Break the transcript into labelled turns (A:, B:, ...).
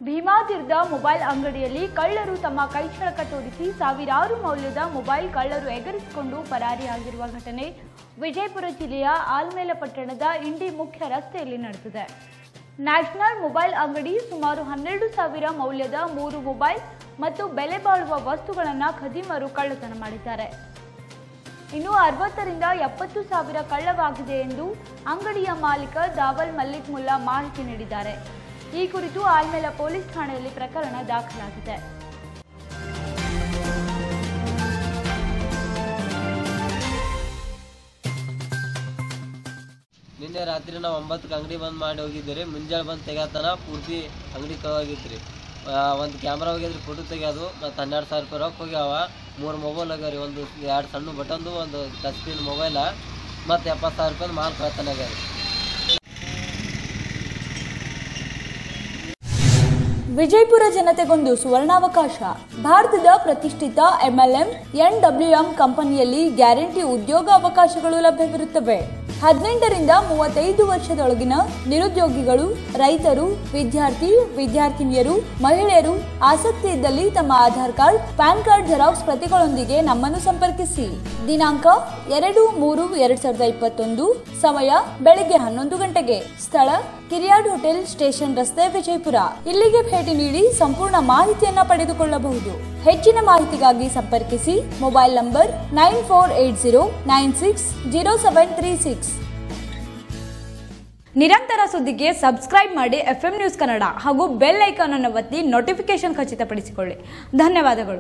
A: ಭೀಮಾತಿರ್ದ mobile ಅಂಗಡಿಯಲ್ಲಿ ಕಳ್ಳರು ತಮ್ಮ ಕೈಚಳಕ ತೋರಿಸಿ ಸಾವಿರಾರು ಮೌಲ್ಯದ ಮೊಬೈಲ್ ಕಳ್ಳರು ಎಗರಿಸಿಕೊಂಡು ಪರಾರಿಯಾಗಿರುವ ಘಟನೆ ವಿಜಯಪುರ ಜಿಲ್ಲೆಯ ಆಲ್ಮೇಲ ಪಟ್ಟಣದ ಇಂಡಿ ಮುಖ್ಯ ರಸ್ತೆಯಲ್ಲಿ ನಡೆದಿದೆ ನ್ಯಾಷನಲ್ ಮೊಬೈಲ್ ಅಂಗಡಿ ಸುಮಾರು ಹನ್ನೆರಡು ಸಾವಿರ ಮೌಲ್ಯದ ಮೂರು ಮೊಬೈಲ್ ಮತ್ತು ಬೆಲೆ ಬಾಳುವ ವಸ್ತುಗಳನ್ನು ಖದೀಮರು ಕಳ್ಳತನ ಮಾಡಿದ್ದಾರೆ ಇನ್ನು ಅರವತ್ತರಿಂದ ಎಪ್ಪತ್ತು ಸಾವಿರ ಕಳ್ಳವಾಗಿದೆ ಎಂದು ಅಂಗಡಿಯ ಮಾಲೀಕ ದಾವಲ್ ಮಲ್ಲಿಕ್ ಮುಲ್ಲಾ ಮಾಹಿತಿ ನೀಡಿದ್ದಾರೆ ಈ ಕುರಿತು ಆಲ್ಮೇಲ ಪೊಲೀಸ್ ಠಾಣೆಯಲ್ಲಿ ಪ್ರಕರಣ ದಾಖಲಾಗಿದೆ
B: ನಿನ್ನೆ ರಾತ್ರಿ ನಾವು ಒಂಬತ್ತಕ್ಕೆ ಅಂಗಡಿ ಬಂದ್ ಮಾಡಿ ಹೋಗಿದ್ದೀರಿ ಮುಂಜಾನೆ ಬಂದು ತೆಗ್ಯಾತನ ಪೂರ್ತಿ ಅಂಗಡಿ ಕಳಾಗಿತ್ರಿ ಒಂದು ಕ್ಯಾಮ್ರಾ ಹೋಗಿದ್ರಿ ಫೋಟೋ ತೆಗ್ಯೋದು ಮತ್ತು ಹನ್ನೆರಡು ಸಾವಿರ ರೂಪಾಯಿ ರೊಕ್ಕ ಹೋಗ್ಯಾವ ಮೂರು ಮೊಬೈಲ್ ಹೋಗ್ಯಾವ ರೀ ಒಂದು ಎರಡು ಸಣ್ಣ ಬಟನ್ದು ಒಂದು ಟಚ್ ಸ್ಕ್ರೀನ್ ಮೊಬೈಲ ಮತ್ತು ಎಪ್ಪತ್ತು ಸಾವಿರ ರೂಪಾಯಿ ಮಾಲ್ ಕಳ್ತನ ಆಗ್ಯಾವ ರೀ
A: ವಿಜಯಪುರ ಜನತೆಗೊಂದು ಸುವರ್ಣಾವಕಾಶ ಭಾರತದ ಪ್ರತಿಷ್ಠಿತ ಎಂಎಲ್ಎಂ ಎನ್ಡಬ್ಲ್ಯೂಎಂ ಕಂಪನಿಯಲ್ಲಿ ಗ್ಯಾರಂಟಿ ಉದ್ಯೋಗ ಅವಕಾಶಗಳು ಲಭ್ಯವಿರುತ್ತವೆ ಹದಿನೆಂಟರಿಂದ ಮೂವತ್ತೈದು ವರ್ಷದೊಳಗಿನ ನಿರುದ್ಯೋಗಿಗಳು ರೈತರು ವಿದ್ಯಾರ್ಥಿ ವಿದ್ಯಾರ್ಥಿನಿಯರು ಮಹಿಳೆಯರು ಆಸಕ್ತಿ ಇದ್ದಲ್ಲಿ ತಮ್ಮ Aadhaar card PAN card xerox ಪ್ರತಿಗಳೊಂದಿಗೆ ನಮ್ಮನ್ನು ಸಂಪರ್ಕಿಸಿ ದಿನಾಂಕ ಎರಡು ಮೂರು ಎರಡ್ ಸಾವಿರದ ಇಪ್ಪತ್ತೊಂದು ಸಮಯ ಬೆಳಿಗ್ಗೆ ಹನ್ನೊಂದು ಗಂಟೆಗೆ ಸ್ಥಳ ಕಿರಿಯಾಡ್ ಹೋಟೆಲ್ ಸ್ಟೇಷನ್ ರಸ್ತೆ ವಿಜಯಪುರ ಇಲ್ಲಿಗೆ ಭೇಟಿ ನೀಡಿ ಸಂಪೂರ್ಣ ಮಾಹಿತಿಯನ್ನ ಪಡೆದುಕೊಳ್ಳಬಹುದು ಹೆಚ್ಚಿನ ಮಾಹಿತಿಗಾಗಿ ಸಂಪರ್ಕಿಸಿ mobile number nine four eight zero nine six zero seven three six ನಿರಂತರ ಸುದ್ದಿಗೆ ಸಬ್ಸ್ಕ್ರೈಬ್ ಮಾಡಿ ಎಫ್ ನ್ಯೂಸ್ ಕನ್ನಡ ಹಾಗೂ ಬೆಲ್ ಐಕಾನ್ ಅನ್ನು ಒತ್ತಿ ನೋಟಿಫಿಕೇಶನ್ ಖಚಿತಪಡಿಸಿಕೊಳ್ಳಿ ಧನ್ಯವಾದಗಳು